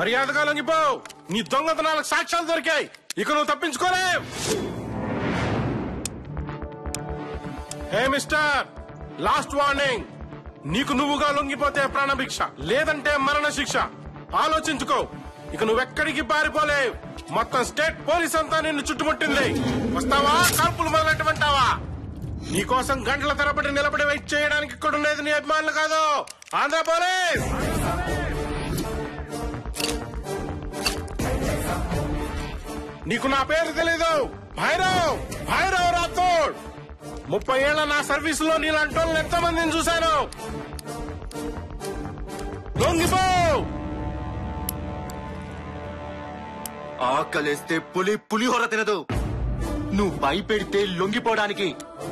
మర్యాదగా లొంగిపో నీ దొంగతనాలకు సాక్ష్యాలు దొరికాయి ఇక నువ్వు తప్పించుకోలేవు హే మిస్టర్ లాస్ట్ వార్నింగ్ నీకు నువ్వుగా లొంగిపోతే ప్రాణభిక్ష లేదంటే మరణ శిక్ష ఆలోచించుకో ఇక నువ్వెక్కడికి పారిపోలేవు మొత్తం స్టేట్ పోలీస్ అంతా నిన్ను చుట్టుముట్టింది వస్తావా కాల్పులు మొదలెట్టమంటావా నీకోసం గంటల తరబడి నిలబడి వెయిట్ చేయడానికి ఇక్కడ ఉండేది నీ అభిమానులు కాదు ఆంధ్ర పోలీస్ నీకు నా పేరు తెలీదు భైరవ్ భైరవ్ రాథోడ్ ముప్పై ఏళ్ల నా సర్వీస్ లో నీలాంటి వాళ్ళని ఎంతో మందిని చూశాను లొంగిపో ఆకలేస్తే పులి పులిహోర తినదు నువ్వు భయపెడితే లొంగిపోవడానికి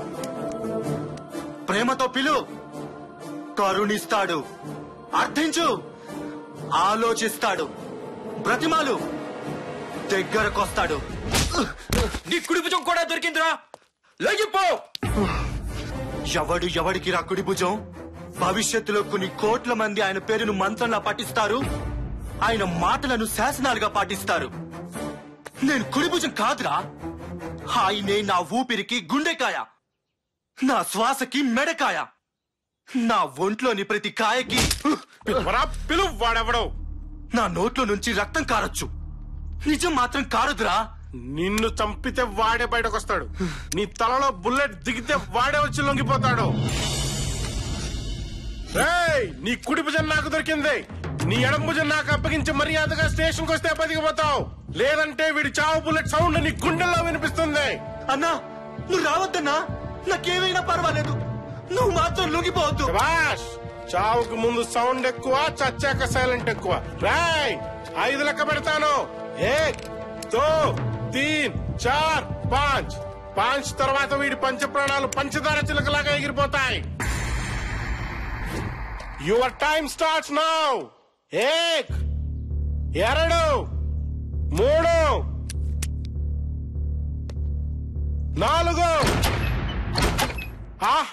ప్రేమతో పిలు కరుణిస్తాడు అర్థించు ఆలోచిస్తాడు బ్రతిమాలు దగ్గరకొస్తాడు నీ కుడి భుజం కూడా దొరికిందిరా లొంగిపో ఎవడు ఎవడికి రా కుడి భుజం భవిష్యత్తులో కొన్ని కోట్ల మంది ఆయన పేరును మంత్రంలా పఠిస్తారు ఆయన మాటలను శాసనాలుగా పాటిస్తారు నేను కుడి భుజం కాదురా ఆయనే నా ఊపిరికి గుండెకాయ నా శ్వాసకి మెడకాయ నా ఒంట్లోని ప్రతి కాయకి పిలువరా పిలువు వాడెవడో నా నోట్లో నుంచి రక్తం కారొచ్చు నిజం మాత్రం కారదురా నిన్ను చంపితే వాడే బయటకొస్తాడు నీ తలలో బుల్లెట్ దిగితే వాడే వచ్చి లొంగిపోతాడు రేయ్, నీ కుడి భుజం నాకు దొరికింది నీ ఎడం భుజం నాకు అప్పగించి మర్యాదగా స్టేషన్ కి వస్తే బతికిపోతావు లేదంటే వీడి చావు బుల్లెట్ సౌండ్ నీ గుండెల్లో వినిపిస్తుంది అన్నా నువ్వు రావద్దన్నా నాకేమైనా పర్వాలేదు నువ్వు మాత్రం లొంగిపోవద్దు శభాష్ చావుకు ముందు సౌండ్ ఎక్కువ చచ్చాక సైలెంట్ ఎక్కువ రాయ్ ఐదు లెక్క పెడతాను ఏక్ దో తీన్ చార్ పాంచ్ పాంచ్ తర్వాత వీడి పంచ ప్రాణాలు పంచదార చిలకలాగా ఎగిరిపోతాయి యువర్ టైం స్టార్ట్స్ నౌ ఏక్ ಎರಡು మూడు నాలుగు ఆ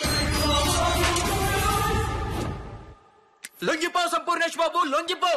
లొంగిపో సంపూర్ణేష్ బాబు లొంగిపో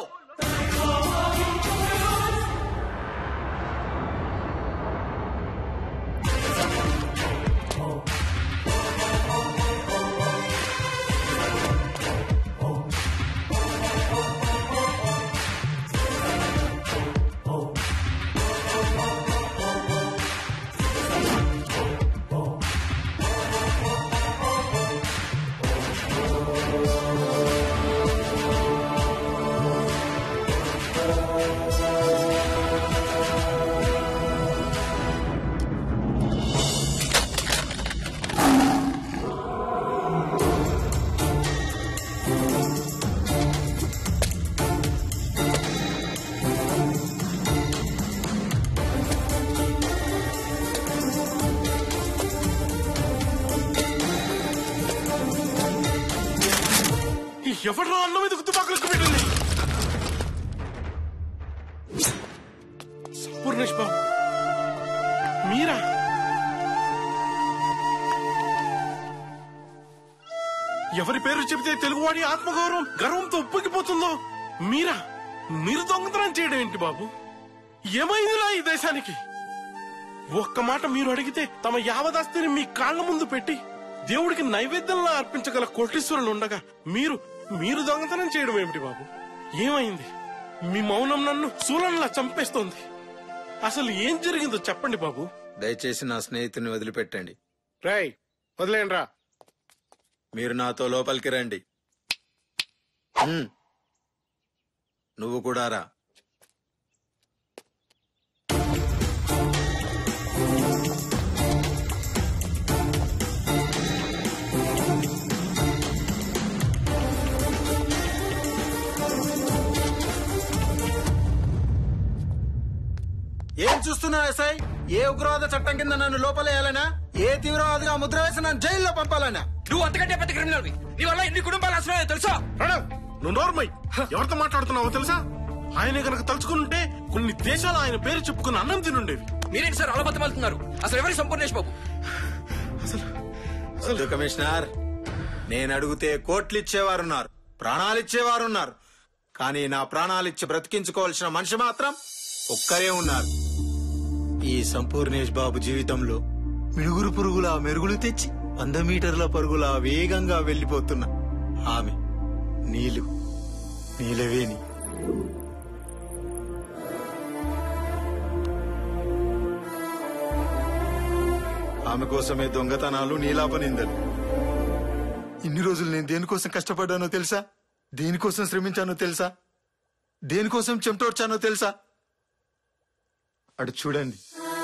ఎవరు అన్నం మీద తుపాకులకు పెట్టింది పూర్ణేష్ బాబు మీరా ఎవరి పేరు చెబితే తెలుగువాడి ఆత్మగౌరవం గర్వంతో ఉప్పొంగిపోతుందో మీరా మీరు దొంగతనం చేయడం ఏంటి బాబు ఏమైందిరా ఈ దేశానికి ఒక్క మాట మీరు అడిగితే తమ యావదాస్తిని మీ కాళ్ళ ముందు పెట్టి దేవుడికి నైవేద్యంలా అర్పించగల కోటీశ్వరులు ఉండగా మీరు మీరు దొంగతనం చేయడం ఏమిటి బాబు ఏమైంది మీ మౌనం నన్ను శూలంలా చంపేస్తోంది అసలు ఏం జరిగిందో చెప్పండి బాబు దయచేసి నా స్నేహితుని వదిలిపెట్టండి రాయ్ వదిలేండి రా మీరు నాతో లోపలికి రండి హ్మ్. నువ్వు కూడా రా ఏం చూస్తున్నావు ఎస్ఐ ఏ ఉగ్రవాద చట్టం కింద నన్ను లోపలేయాలనా ఏ తీవ్రవాదిగా ముద్ర వేసి నన్ను జైల్లో పంపాలనా నువ్వు అంతకంటే పెద్ద క్రిమినల్ నీ వల్ల ఎన్ని కుటుంబాలు అసలు తెలుసా ప్రణవ్ నువ్వు నోర్మై ఎవరితో మాట్లాడుతున్నావో తెలుసా ఆయన గనక తలుచుకుంటే కొన్ని దేశాలు ఆయన పేరు చెప్పుకుని అన్నం తినుండేవి మీరేంటి సార్ అలా బతమాలుతున్నారు అసలు ఎవరి సంపూర్ణేష్ బాబు వద్దు కమిషనర్ నేను అడిగితే కోట్లు ఇచ్చేవారున్నారు ప్రాణాలు ఇచ్చేవారున్నారు కానీ నా ప్రాణాలిచ్చి బ్రతికించుకోవాల్సిన మనిషి మాత్రం ఒక్కరే ఉన్నారు ఈ సంపూర్ణేష్ బాబు జీవితంలో మిడుగురు పురుగుల మెరుగులు తెచ్చి వంద మీటర్ల పరుగుల వేగంగా వెళ్లిపోతున్న ఆమె నీలు నీలవేణి ఆమె కోసమే దొంగతనాలు నీలాపనిందలు ఇన్ని రోజులు నేను దేనికోసం కష్టపడ్డానో తెలుసా దేనికోసం శ్రమించానో తెలుసా దేనికోసం చెమటోడ్చానో తెలుసా అటు చూడండి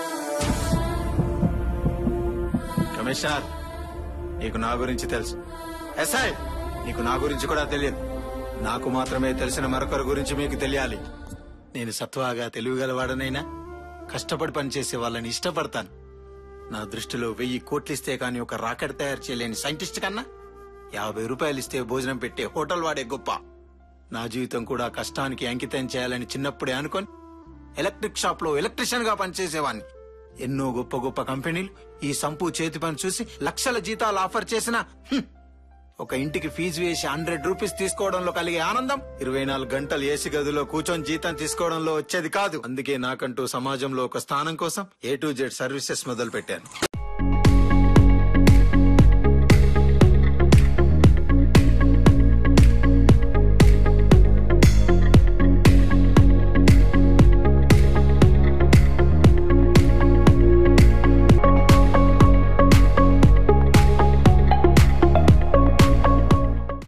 కమిషనర్ నీకు నా గురించి తెలుసు ఎస్ఐ నీకు నా గురించి కూడా తెలియదు నాకు మాత్రమే తెలిసిన మరొకరి గురించి మీకు తెలియాలి నేను సత్వాగా తెలివిగలవాడనైనా కష్టపడి పనిచేసే వాళ్ళని ఇష్టపడతాను నా దృష్టిలో వెయ్యి కోట్లిస్తే కానీ ఒక రాకెట్ తయారు చేయలేని సైంటిస్ట్ కన్నా యాభై రూపాయలు ఇస్తే భోజనం పెట్టే హోటల్ వాడే గొప్ప నా జీవితం కూడా కష్టానికి అంకితం చేయాలని చిన్నప్పుడే అనుకొని ఎలక్ట్రిక్ షాప్ లో ఎలక్ట్రీషియన్ గా పనిచేసేవాడిని ఎన్నో గొప్ప గొప్ప కంపెనీలు ఈ సంపు చేతి పని చూసి లక్షల జీతాలు ఆఫర్ చేసిన ఒక ఇంటికి ఫీజు వేసి హండ్రెడ్ రూపీస్ తీసుకోవడంలో కలిగే ఆనందం ఇరవై నాలుగు గంటలు ఏసీ గదిలో కూర్చొని జీతం తీసుకోవడంలో వచ్చేది కాదు అందుకే నాకంటూ సమాజంలో ఒక స్థానం కోసం ఏ టు జెడ్ సర్వీసెస్ మొదలు పెట్టాను